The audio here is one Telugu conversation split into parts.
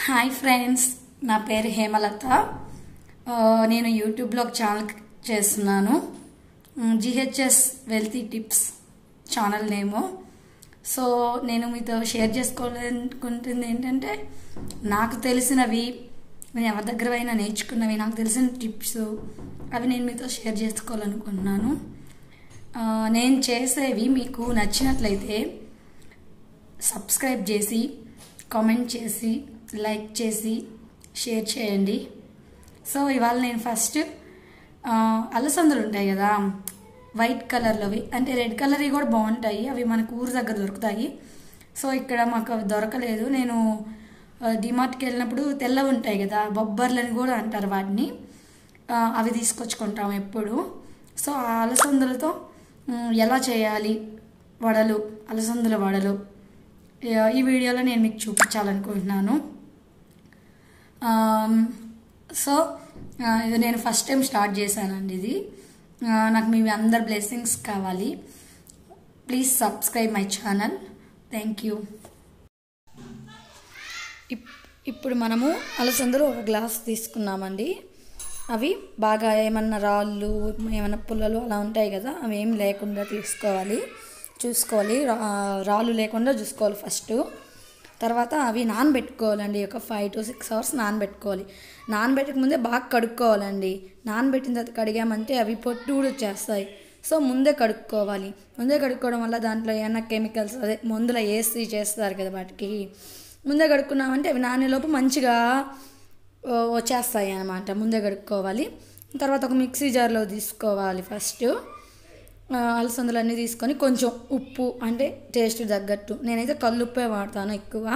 హాయ్ ఫ్రెండ్స్ నా పేరు హేమలత ఆ, నేను యూట్యూబ్లో ఒక ఛానల్ చేస్తున్నాను GHS wealthy tips channel name so నేను మీతో షేర్ చేసుకోవాలనుకుంటుంది ఏంటంటే నాకు తెలిసినవి నేను ఎవరి దగ్గర అయినా నేర్చుకున్నవి నాకు తెలిసిన టిప్స్ అవి నేను మీతో షేర్ చేసుకోవాలనుకుంటున్నాను ఆ, నేను చేసేవి మీకు నచ్చినట్లయితే సబ్స్క్రైబ్ చేసి కామెంట్ చేసి లైక్ చేసి షేర్ చేయండి సో ఇవాళ నేను ఫస్ట్ ఆ, అలసందలు ఉంటాయి కదా వైట్ కలర్లోవి అంటే రెడ్ కలర్వి కూడా బాగుంటాయి అవి మనకు ఊరు దగ్గర దొరుకుతాయి సో ఇక్కడ మాకు అవి దొరకలేదు నేను డిమార్ట్కి వెళ్ళినప్పుడు తెల్లవి ఉంటాయి కదా బొబ్బర్లని కూడా అంటారు వాటిని ఆ, అవి తీసుకొచ్చుకుంటాం ఎప్పుడు సో ఆ అలసందలతో మ్, ఎలా చేయాలి వడలు అలసందల వడలు ఆ, ఈ వీడియోలో నేను మీకు చూపించాలనుకుంటున్నాను ఆమ్, సో ఆ, ఇది నేను ఫస్ట్ టైం స్టార్ట్ చేశానండి ఇది ఆ, నాకు మీ అందరి బ్లెస్సింగ్స్ కావాలి please subscribe my channel thank you ఇప్పుడు మనము అలసందలు ఒక గ్లాస్ తీసుకున్నామండి అవి బాగా ఏమన్నా రాళ్ళు ఏమన్నా పుల్లలు అలా ఉంటాయి కదా అవి ఏం లేకుండా తీసుకోవాలి చూసుకోవాలి రా- రాళ్ళు లేకుండా చూసుకోవాలి ఫస్ట్ తర్వాత అవి నానబెట్టుకోవాలండి ఒక ఫైవ్ టు సిక్స్ అవర్స్ నానబెట్టుకోవాలి నానబెట్టక ముందే బాగా కడుక్కోవాలండి నానబెట్టిన తర్వాత కడిగామంటే అవి పొట్టు కూడా వచ్చేస్తాయి సో ముందే కడుక్కోవాలి ముందే కడుక్కోవడం వల్ల దాంట్లో ఏమన్నా కెమికల్స్ అదే మందులో వేసి చేస్తారు కదా వాటికి ముందే కడుక్కున్నామంటే అవి నానేలోపు మంచిగా ఓ, వచ్చేస్తాయి అన్నమాట ముందే కడుక్కోవాలి తర్వాత ఒక మిక్సీ జార్లో తీసుకోవాలి ఫస్ట్ ఆ, అలసందలు అన్నీ తీసుకొని కొంచెం ఉప్పు అంటే టేస్ట్ తగ్గట్టు నేనైతే కల్లుప్పే వాడతాను ఎక్కువ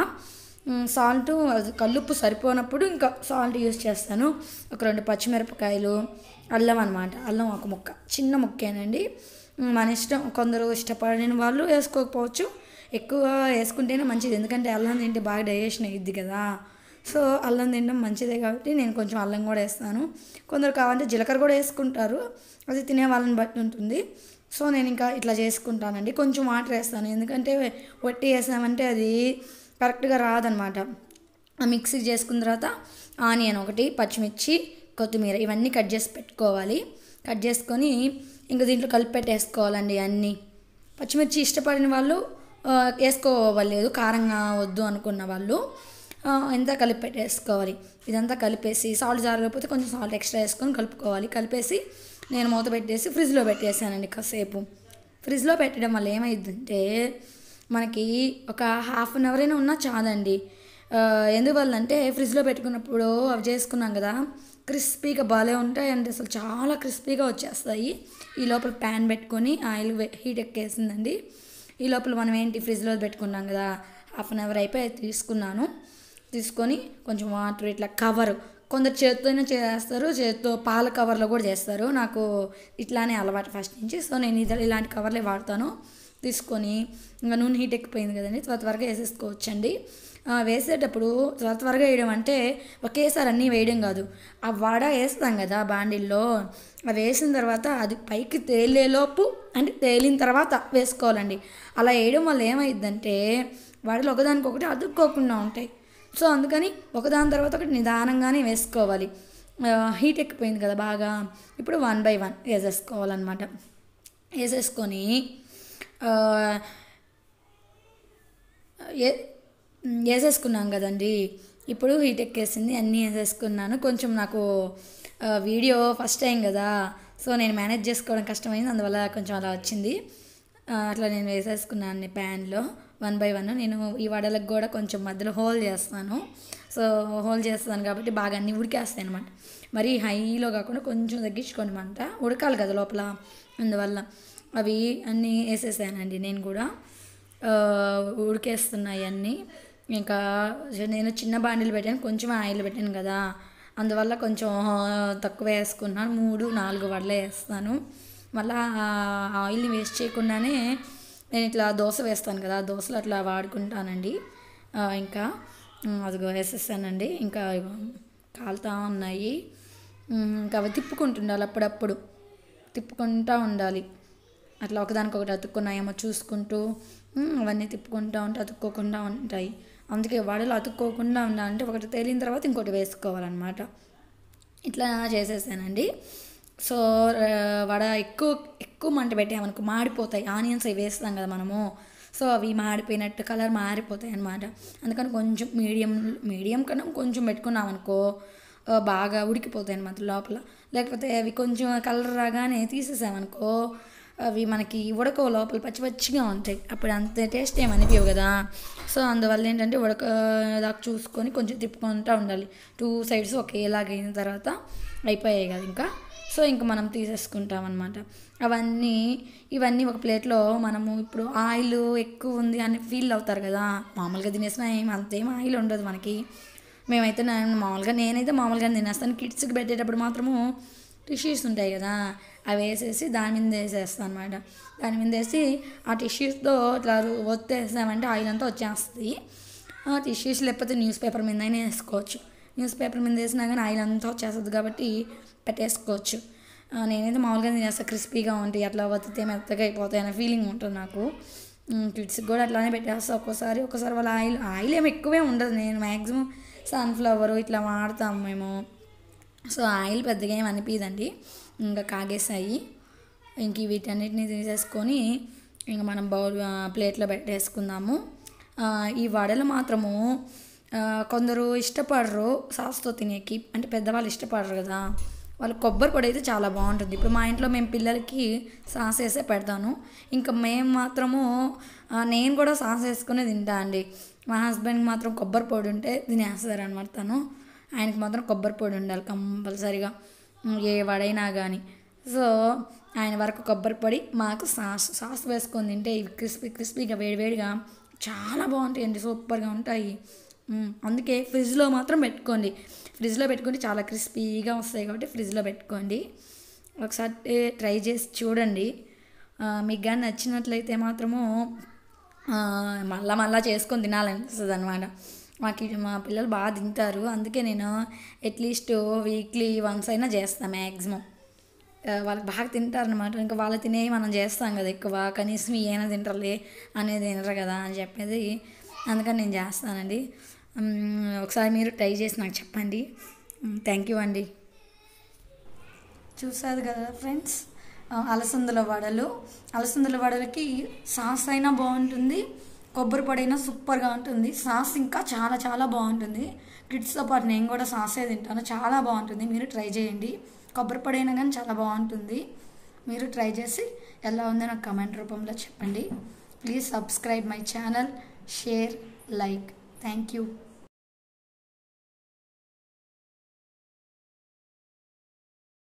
సాల్ట్ కల్లుప్పు సరిపోనప్పుడు ఇంకా సాల్ట్ యూస్ చేస్తాను ఒక రెండు పచ్చిమిరపకాయలు అల్లం అనమాట అల్లం ఒక ముక్క చిన్న ముక్కేనండి ఉమ్, మన ఇష్టం కొందరు ఇష్టపడిన వాళ్ళు వేసుకోకపోవచ్చు ఎక్కువ వేసుకుంటేనే మంచిది ఎందుకంటే అల్లం తింటే బాగా డైజెషన్ అయ్యిద్ది కదా సో అల్లం తినడం మంచిదే కాబట్టి నేను కొంచెం అల్లం కూడా వేస్తాను కొందరు కావాలంటే జీలకర్ర కూడా వేసుకుంటారు అది తినే వాళ్ళని బట్టి ఉంటుంది సో నేను ఇంకా ఇట్లా చేసుకుంటానండి కొంచెం వాటర్ వేస్తాను ఎందుకంటే వట్టి వేసామంటే అది కరెక్ట్గా రాదనమాట ఆ మిక్సీ చేసుకున్న తర్వాత ఆనియన్ ఒకటి పచ్చిమిర్చి కొత్తిమీర ఇవన్నీ కట్ చేసి పెట్టుకోవాలి కట్ చేసుకొని ఇంకా దీంట్లో కలిపి పెట్టేసుకోవాలండి అన్నీ పచ్చిమిర్చి ఇష్టపడిన వాళ్ళు ఆ, వేసుకోవలేదు కారంగా వద్దు అనుకున్న వాళ్ళు ఆ, ఇంత కలిపి పెట్టేసుకోవాలి ఇదంతా కలిపేసి సాల్ట్ జారకపోతే కొంచెం సాల్ట్ ఎక్స్ట్రా వేసుకొని కలుపుకోవాలి కలిపేసి నేను మూత పెట్టేసి ఫ్రిడ్జ్లో పెట్టేసానండి కాసేపు ఫ్రిడ్జ్లో పెట్టడం వల్ల ఏమైందంటే మనకి ఒక హాఫ్ అన్ అవర్ అయినా ఉన్నా చాలండి ఆ, ఎందువల్లంటే ఫ్రిడ్జ్లో పెట్టుకున్నప్పుడు అవి చేసుకున్నాం కదా క్రిస్పీగా భలే ఉంటాయి అంటే అసలు చాలా క్రిస్పీగా వచ్చేస్తాయి ఈ లోపల ప్యాన్ పెట్టుకొని ఆయిల్ హీట్ ఎక్కేసిందండి ఈ లోపల మనం ఏంటి ఫ్రిడ్జ్లో పెట్టుకున్నాం కదా హాఫ్ అన్ అవర్ అయిపోయి తీసుకున్నాను తీసుకొని కొంచెం వాటర్ ఇట్లా కవర్ కొందరు చేత్తోనే చేస్తారు చేత్తో పాల కవర్లో కూడా చేస్తారు నాకు ఇట్లానే అలవాటు ఫస్ట్ నుంచి సో నేను ఇది ఇలాంటి కవర్లే వాడతాను తీసుకొని ఇంకా నూనె హీట్ ఎక్కిపోయింది కదండి త్వర త్వరగా వేసేసుకోవచ్చండి ఆ, వేసేటప్పుడు త్వర త్వరగా వేయడం అంటే ఒకేసారి అన్నీ వేయడం కాదు ఆ వడ వేస్తాం కదా బాండిల్లో అవి వేసిన తర్వాత అది పైకి తేలేలోపు అంటే తేలిన తర్వాత వేసుకోవాలండి అలా వేయడం వల్ల ఏమైందంటే వడలు ఒకదానికొకటి అతుక్కోకుండా ఉంటాయి సో అందుకని ఒకదాని తర్వాత ఒకటి నిదానంగానే వేసుకోవాలి ఆ, హీట్ ఎక్కిపోయింది కదా బాగా ఇప్పుడు వన్ బై వన్ వేసేసుకోవాలన్నమాట వేసేసుకొని ఆ, ఏ వేసేసుకున్నాం కదండి ఇప్పుడు హీట్ ఎక్కేసింది అన్నీ వేసేసుకున్నాను కొంచెం నాకు ఆ, వీడియో ఫస్ట్ టైం కదా సో నేను మేనేజ్ చేసుకోవడం కష్టమైంది అందువల్ల కొంచెం అలా వచ్చింది ఆ, అట్లా నేను వేసేసుకున్నాను ప్యాన్లో వన్ బై వన్ నేను ఈ వడలకు కూడా కొంచెం మధ్యలో హోల్ చేస్తాను సో హోల్ చేస్తాను కాబట్టి బాగా అన్నీ ఉడికేస్తాయి అనమాట మరీ హైలో కాకుండా కొంచెం తగ్గించుకోండి మంట ఉడకాలి కదా లోపల అందువల్ల అవి అన్నీ వేసేసానండి నేను కూడా ఆ, ఉడికేస్తున్నాయి అన్నీ ఇంకా నేను చిన్న బాండిలు పెట్టాను కొంచెం ఆయిల్ పెట్టాను కదా అందువల్ల కొంచెం తక్కువ వేసుకున్నాను మూడు నాలుగు వడలే వేస్తాను మళ్ళీ ఆయిల్ని వేస్ట్ చేయకుండానే నేను ఇట్లా దోశ వేస్తాను కదా దోశలు అట్లా వాడుకుంటానండి ఆ, ఇంకా ఉమ్, అదిగో వేసేసానండి ఇంకా ఇగో కాలుతా ఉన్నాయి ఉమ్, ఇంకా అవి తిప్పుకుంటుండాలి అప్పుడప్పుడు తిప్పుకుంటూ ఉండాలి అట్లా ఒకదానికొకటి అతుక్కున్నాయేమో చూసుకుంటూ ఉమ్, అవన్నీ తిప్పుకుంటూ ఉంటే అతుక్కోకుండా ఉంటాయి అందుకే వడలు అతుక్కోకుండా ఉండాలంటే ఒకటి తేలిన తర్వాత ఇంకోటి వేసుకోవాలన్నమాట ఇట్లా చేసేసానండి సో ఆ, వడ ఎక్కువ ఎక్కువ మంట పెట్టామనుకో మాడిపోతాయి ఆనియన్స్ అవి వేస్తాం కదా మనము సో అవి మాడిపోయినట్టు కలర్ మారిపోతాయి అన్నమాట అందుకని కొంచెం మీడియం మీడియం కన్నా కొంచెం పెట్టుకున్నాం అనుకో ఆ, బాగా ఉడికిపోతాయి అన్నమాట లోపల లేకపోతే అవి కొంచెం కలర్ రాగానే తీసేసామనుకో అవి మనకి ఉడకవు లోపల పచ్చి పచ్చిగా ఉంటాయి అప్పుడు అంత టేస్ట్ ఏమి అనిపించవు కదా సో అందువల్ల ఏంటంటే ఉడక దాకా చూసుకొని కొంచెం తిప్పుకుంటూ ఉండాలి టూ సైడ్స్ ఒకేలాగా అయిన తర్వాత అయిపోయాయి కదా ఇంకా సో ఇంకా మనం తీసేసుకుంటాం అనమాట అవన్నీ ఇవన్నీ ఒక ప్లేట్లో మనము ఇప్పుడు ఆయిల్ ఎక్కువ ఉంది అని ఫీల్ అవుతారు కదా మామూలుగా తినేసిన ఏం అంతేం ఆయిల్ ఉండదు మనకి మేమైతే నేను మామూలుగా నేనైతే మామూలుగా తినేస్తాను కిడ్స్కి పెట్టేటప్పుడు మాత్రము టిష్యూస్ ఉంటాయి కదా అవి వేసేసి దాని మీద వేసేస్తాను అనమాట దాని మీద వేసి ఆ టిష్యూస్తో ఇట్లా రు- ఒత్తేసామంటే ఆయిల్ అంతా వచ్చేస్తుంది ఆ టిష్యూస్ లేకపోతే న్యూస్ పేపర్ మీద అయినా వేసుకోవచ్చు న్యూస్ పేపర్ మీద వేసినా కానీ ఆయిల్ అంతా వచ్చేస్తుంది కాబట్టి పెట్టేసుకోవచ్చు ఆ, నేనైతే మామూలుగా తినేస్తాను క్రిస్పీగా ఉంటాయి అట్లా వత్తితే మెత్తగా అయిపోతాయి అనే ఫీలింగ్ ఉంటుంది నాకు కిడ్స్కి కూడా అట్లానే పెట్టేస్తా ఒక్కోసారి ఒక్కోసారి వాళ్ళ ఆయిల్ ఆయిల్ ఏమి ఎక్కువే ఉండదు నేను మ్యాక్సిమం సన్ఫ్లవర్ ఇట్లా వాడతాం మేము సో ఆయిల్ పెద్దగా ఏమి అనిపించదండి ఇంకా కాగేసాయి ఇంక వీటన్నిటిని తీసేసుకొని ఇంక మనం బౌల్ ఆ, ప్లేట్లో పెట్టేసుకుందాము ఆ, ఈ వడలు మాత్రము ఆ, కొందరు ఇష్టపడరు సాస్తో తినేకి అంటే పెద్దవాళ్ళు ఇష్టపడరు కదా వాళ్ళు కొబ్బరి పొడి అయితే చాలా బాగుంటుంది ఇప్పుడు మా ఇంట్లో మేము పిల్లలకి సాస్ వేసే పెడతాను ఇంకా మేము మాత్రము ఆ, నేను కూడా సాస్ వేసుకుని తింటా అండి మా హస్బెండ్కి మాత్రం కొబ్బరి పొడి ఉంటే తినేస్తారు అనమాట తను ఆయనకి మాత్రం కొబ్బరి పొడి ఉండాలి కంపల్సరిగా ఏ వడైనా కానీ సో ఆయన వరకు కొబ్బరి పొడి మాకు సాస్ సాస్ వేసుకొని తింటే ఇవి క్రిస్పీ క్రిస్పీగా వేడివేడిగా చాలా బాగుంటాయండి సూపర్గా ఉంటాయి మ్మ్. అందుకే ఫ్రిడ్జ్లో మాత్రం పెట్టుకోండి ఫ్రిడ్జ్లో పెట్టుకుంటే చాలా క్రిస్పీగా వస్తాయి కాబట్టి ఫ్రిడ్జ్లో పెట్టుకోండి ఒకసారి ట్రై చేసి చూడండి ఆ, మీకు కానీ నచ్చినట్లయితే మాత్రము ఆ, మళ్ళా మళ్ళా చేసుకొని తినాలనిపిస్తుంది అనమాట మాకు ఇది- మా పిల్లలు బాగా తింటారు అందుకే నేను అట్లీస్ట్ వీక్లీ వన్స్ అయినా చేస్తాను మ్యాక్సిమం వాళ్ళకి బాగా తింటారు అనమాట ఇంకా వాళ్ళు తినేవి మనం చేస్తాం కదా ఎక్కువ కనీసం ఏమైనా తింటారులే అనేది తినరు కదా అని చెప్పేది అందుకని నేను చేస్తానండి మ్మ్, ఒకసారి మీరు ట్రై చేసి నాకు చెప్పండి థ్యాంక్ యూ అండి చూసారు కదా ఫ్రెండ్స్ ఆ, అలసందల వడలు అలసందల వడలకి సాస్ అయినా బాగుంటుంది కొబ్బరి పొడి అయినా సూపర్గా ఉంటుంది సాస్ ఇంకా చాలా చాలా బాగుంటుంది కిడ్స్తో పాటు నేను కూడా సాసే తింటాను చాలా బాగుంటుంది మీరు ట్రై చేయండి కొబ్బరి పొడి అయినా కానీ చాలా బాగుంటుంది మీరు ట్రై చేసి ఎలా ఉందో నాకు కమెంట్ రూపంలో చెప్పండి please subscribe my channel share like thank you